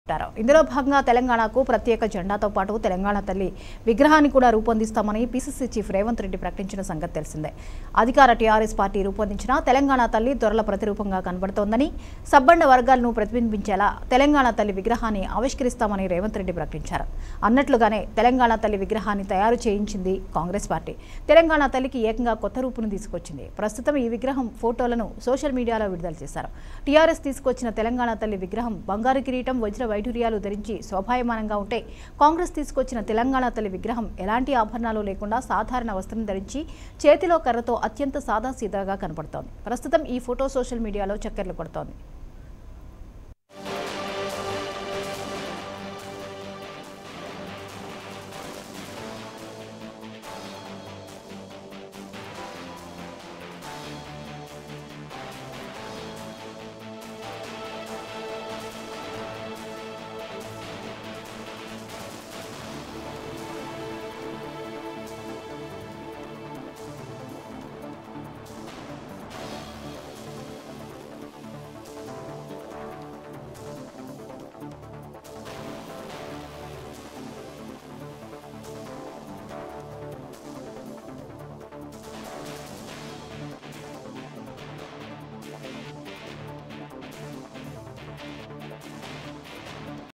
పెట్టారు ఇందులో భాగంగా తెలంగాణకు ప్రత్యేక జెండాతో పాటు తెలంగాణ తల్లి విగ్రహాన్ని కూడా రూపొందిస్తామని పీసీసీ చీఫ్ రేవంత్ రెడ్డి ప్రకటించిన సంగతి తెలిసిందే అధికార టీఆర్ఎస్ పార్టీ రూపొందించిన తెలంగాణ తల్లి దొరల ప్రతిరూపంగా కనబడుతోందని సబ్బండ వర్గాలను ప్రతిబింబించేలా తెలంగాణ తల్లి విగ్రహాన్ని ఆవిష్కరిస్తామని రేవంత్ రెడ్డి ప్రకటించారు అన్నట్లుగానే తెలంగాణ తల్లి విగ్రహాన్ని తయారు చేయించింది కాంగ్రెస్ పార్టీ తెలంగాణ తల్లికి ఏకంగా కొత్త రూపును తీసుకొచ్చింది ప్రస్తుతం ఈ విగ్రహం ఫోటోలను సోషల్ మీడియాలో విడుదల చేశారు టీఆర్ఎస్ తీసుకొచ్చిన తెలంగాణ తల్లి విగ్రహం బంగారు కిరీటం వజ్ర వైఢూర్యాలు ధరించి శోభాయమానంగా ఉంటే కాంగ్రెస్ తీసుకొచ్చిన తెలంగాణ తల్లి విగ్రహం ఎలాంటి ఆభరణాలు లేకుండా సాధారణ వస్త్రం ధరించి చేతిలో కర్రతో అత్యంత సాదాసీదాగా కనపడుతోంది ప్రస్తుతం ఈ ఫోటో సోషల్ మీడియాలో చక్కర్లు కొడుతోంది